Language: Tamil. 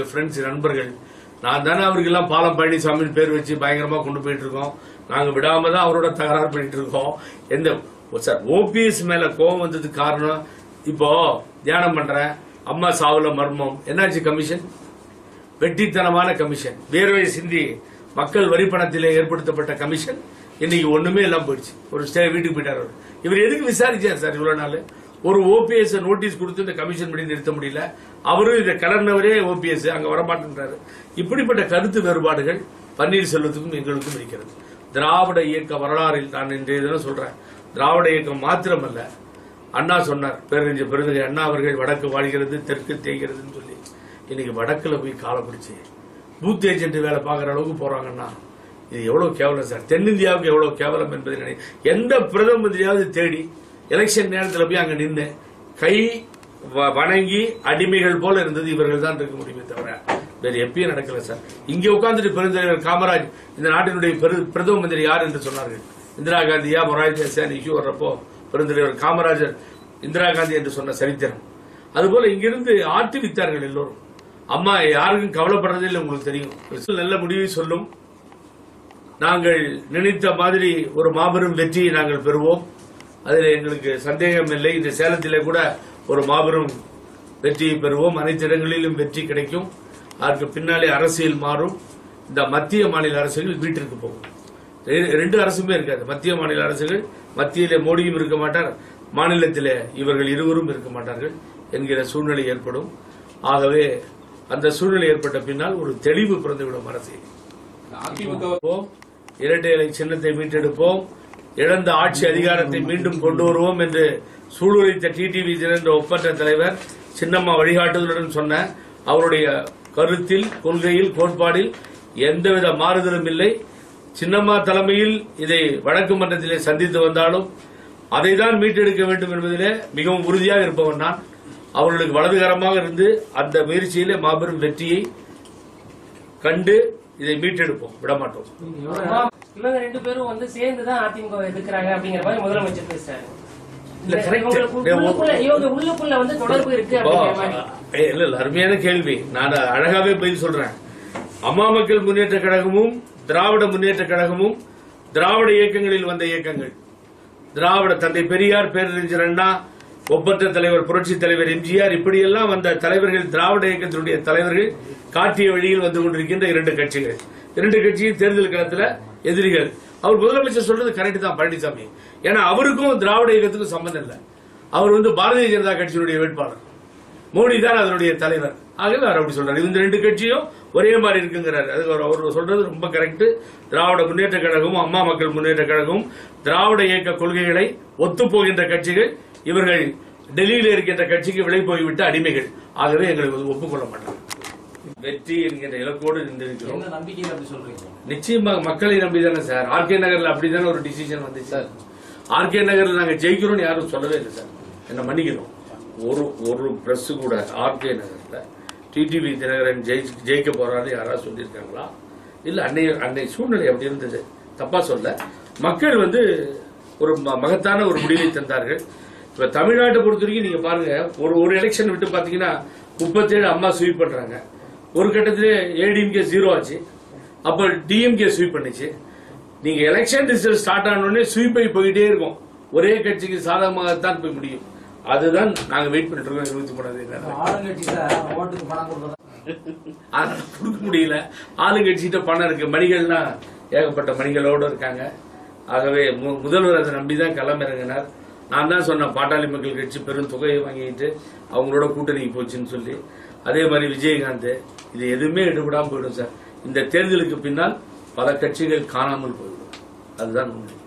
எங்க ஃப்ரெண்ட்ஸ் நண்பர்கள் நான் தானே அவருக்கெல்லாம் பாலம் பழனிசாமின்னு பேர் வச்சு பயங்கரமா கொண்டு போயிட்டு இருக்கோம் நாங்க விடாம தான் அவரோட தகராறு பண்ணிட்டு இருக்கோம் எந்த சார் ஓபிஎஸ் மேல கோவம் வந்ததுக்கு காரணம் இப்போ தியானம் பண்றேன் அம்மா சாவுல மர்மம் என்னாச்சு கமிஷன் வெட்டித்தனமான கமிஷன் வேர்வை சிந்தி மக்கள் வரி பணத்திலே ஏற்படுத்தப்பட்ட கமிஷன் இன்னைக்கு ஒண்ணுமே எல்லாம் போயிடுச்சு ஒரு ஸ்டே வீட்டுக்கு போயிட்டார் அவர். இவர் எதுக்கு விசாரிச்சார் சார் இவ்வளவு நாள் ஒரு ஓபிஎஸ் நோட்டீஸ் கொடுத்து இந்த கமிஷன் படி நிறுத்த முடியல அவரும் இதை கலர்னவரே ஓபிஎஸ் அங்க வரமாட்டேன்றாரு இப்படிப்பட்ட கருத்து வேறுபாடுகள் பன்னீர்செல்வத்துக்கும் எங்களுக்கும் இருக்கிறது திராவிட இயக்க வரலாறில் நான் இன்றைய தினம் சொல்றேன் திராவிட இயக்கம் மாத்திரமல்ல அண்ணா சொன்னார் பேரறிஞர் பெருந்தகை அண்ணா அவர்கள் வடக்கு வாழ்கிறது தெற்கு தேய்கிறதுன்னு சொல்லி இன்னைக்கு வடக்குல போய் காலை பிடிச்சி பூத் ஏஜென்ட் வேலை பார்க்குற அளவுக்கு போறாங்கன்னா இது எவ்வளவு கேவலம் சார் தென்னிந்தியாவுக்கு எவ்வளவு கேவலம் என்பதை நினை எந்த பிரதம மந்திரியாவது தேடி எலெக்ஷன் நேரத்தில் போய் அங்க நின்று கை வ- வணங்கி அடிமைகள் போல இருந்தது இவர்கள் தான் இருக்க முடியுமே தவிர வேறு எப்பயும் நடக்கல சார் இங்க உட்கார்ந்துட்டு பெருந்தலைவர் காமராஜ் இந்த நாட்டினுடைய பெரு- பிரதம மந்திரி யார் என்று சொன்னார்கள் இந்திரா காந்தியா மொராஜ் தேசான் இஷ்யூ வர்றப்போ பெருந்தலைவர் காமராஜர் இந்திரா காந்தி என்று சொன்ன சரித்திரம் அதுபோல இங்கிருந்து ஆட்டி வித்தார்கள் எல்லோரும் அம்மா யாருக்கும் கவலைப்படுறதே இல்லை உங்களுக்கு தெரியும் நல்ல முடிவை சொல்லும் நாங்கள் நினைத்த மாதிரி ஒரு மாபெரும் வெற்றியை நாங்கள் பெறுவோம் அதில் எங்களுக்கு சந்தேகம் இல்லை இந்த சேலத்திலே கூட ஒரு மாபெரும் வெற்றியை பெறுவோம் அனைத்து இடங்களிலும் வெற்றி கிடைக்கும் அதற்கு பின்னாலே அரசியல் மாறும் இந்த மத்திய மாநில அரசுகள் வீட்டிற்கு போகும் ரெ- ரெண்டு அரசுமே இருக்காது மத்திய மாநில அரசுகள் மத்தியிலே மோடியும் இருக்க மாட்டார் மாநிலத்திலே இவர்கள் இருவரும் இருக்க மாட்டார்கள் என்கிற சூழ்நிலை ஏற்படும் ஆகவே அந்த சூழ்நிலை ஏற்பட்ட பின்னால் ஒரு தெளிவு பிறந்துவிடும் அரசியல் அதிமுக எடுப்போம் இரட்டை இலை சின்னத்தை மீட்டெடுப்போம் இழந்த ஆட்சி அதிகாரத்தை மீண்டும் கொண்டு வருவோம் என்று சூளுரைத்த டிடிவி என்ற ஒப்பற்ற தலைவர் சின்னம்மா வழிகாட்டுதலுடன் சொன்ன அவருடைய கருத்தில் கொள்கையில் கோட்பாடில் எந்தவித மாறுதலும் இல்லை சின்னம்மா தலைமையில் இதை வழக்கு மன்றத்திலே சந்தித்து வந்தாலும் அதைதான் மீட்டெடுக்க வேண்டும் என்பதிலே மிகவும் உறுதியாக இருப்பவன் நான் அவர்களுக்கு வலதுகரமாக இருந்து அந்த முயற்சியிலே மாபெரும் வெற்றியை கண்டு இதை மீட்டெடுப்போம் விடமாட்டோம் அம்மா, இவங்க ரெண்டு பேரும் வந்து சேர்ந்து தான் அதிமுக எதிர்க்கிறாங்க அப்படிங்கிற மாதிரி முதலமைச்சர் பேசுறாரு இல்ல, correct. இவங்களுக்கு உள்ளுக்குள்ள இவங்க உள்ளுக்குள்ள வந்து தொடர்பு இருக்கு இப்போ, அப்படிங்கிற மாதிரி ஏ, இல்ல இல்ல அருமையான கேள்வி நான் அழகாவே பதில் சொல்றேன் அம்மா மக்கள் முன்னேற்ற கழகமும் திராவிட முன்னேற்ற கழகமும் திராவிட இயக்கங்களில் வந்த இயக்கங்கள் திராவிட தந்தை பெரியார் பேரறிஞர் அண்ணா ஒப்பற்ற தலைவர் புரட்சி தலைவர் எம்ஜிஆர் இப்படியெல்லாம் வந்த தலைவர்கள் திராவிட இயக்கத்தினுடைய தலைவர்கள் காட்டிய வழியில் வந்து கொண்டிருக்கின்ற இரண்டு கட்சிகள் இரண்டு கட்சியும் தேர்தல் களத்துல எதிரிகள் அவர் முதலமைச்சர் சொல்றது கரெக்ட் தான் பழனிசாமி ஏன்னா அவருக்கும் திராவிட இயக்கத்துக்கும் சம்பந்தம் இல்லை அவர் வந்து பாரதிய ஜனதா கட்சியினுடைய வேட்பாளர் மோடி தான் அதனுடைய தலைவர் ஆகவே அவர் அப்படி சொல்றாரு இந்த ரெண்டு கட்சியும் ஒரே மாதிரி இருக்குங்கிறாரு அது அவர் அவர் சொல்றது ரொம்ப கரெக்ட் திராவிட முன்னேற்ற கழகமும் அம்மா மக்கள் முன்னேற்ற கழகமும் திராவிட இயக்க கொள்கைகளை ஒத்துப்போகின்ற கட்சிகள் இவர்கள் டெல்லியில் இருக்கின்ற கட்சிக்கு விலை போய்விட்ட அடிமைகள் ஆகவே எங்களுக்கு வந்து ஒப்புக்கொள்ள மாட்டாங்க வெற்றி என்கின்ற இலக்கோடு நின்றிருக்கிறோம் என்ன நம்பிக்கையில் அப்படி சொல்றீங்க நிச்சயமாக மக்களை நம்பி தானே சார் ஆர்கே நகர்ல அப்படிதானே ஒரு டிசிஷன் வந்துச்சு சார் ஆர்கே நகர்ல நாங்க ஜெயிக்கிறோம்னு யாரும் சொல்லவே இல்லை சார் என்ன மன்னிக்கணும் ஒரு ஒரு பிரஸ் கூட ஆர்கே நகர்ல டிடிவி தினகரன் ஜெயிச்சு ஜெயிக்க போறாரு யாராவது சொல்லியிருக்காங்களா இல்ல அன்னை அன்னை சூழ்நிலை அப்படி இருந்தது தப்பா சொல்ல மக்கள் வந்து ஒரு ம- மகத்தான ஒரு முடிவை தந்தார்கள் இப்ப தமிழ்நாட்டை பொறுத்த வரைக்கும் நீங்க பாருங்க ஒரு ஒரு எலெக்ஷன் விட்டு பாத்தீங்கன்னா முப்பத்தேழு அம்மா ஸ்வீப் பண்றாங்க ஒரு கட்டத்திலே ஏடிஎம்கே ஜீரோ ஆச்சு அப்ப டிஎம்கே ஸ்வீப் பண்ணுச்சு நீங்க எலெக்ஷன் ரிசல்ட் ஸ்டார்ட் ஆனோடனே ஸ்வீப் ஆகி போயிட்டே இருக்கும் ஒரே கட்சிக்கு சாதகமாகத்தான் போய் முடியும் அதுதான் நாங்க வெயிட் பண்ணிட்டு இருக்கோம் இருபத்தி மூணாம் தேதி ஆளுங்கட்சி சார் ஓட்டுக்கு பணம் கொடுத்ததா அதனால கொடுக்க முடியல ஆளுங்கட்சிகிட்ட பணம் இருக்கு மணிகள்னா ஏகப்பட்ட மணிகளோடு இருக்காங்க ஆகவே மு- முதல்வர் அதை நம்பி தான் களமிறங்கினார் நான் தான் சொன்னேன் பாட்டாளி மக்கள் கட்சி பெரும் தொகையை வாங்கிட்டு அவங்களோட கூட்டணிக்கு போச்சுன்னு சொல்லி அதே மாதிரி விஜயகாந்த் இது எதுவுமே எடுபடாம போயிடும் சார் இந்த தேர்தலுக்கு பின்னால் பல கட்சிகள் காணாமல் போய்விடும் அதுதான் உண்மை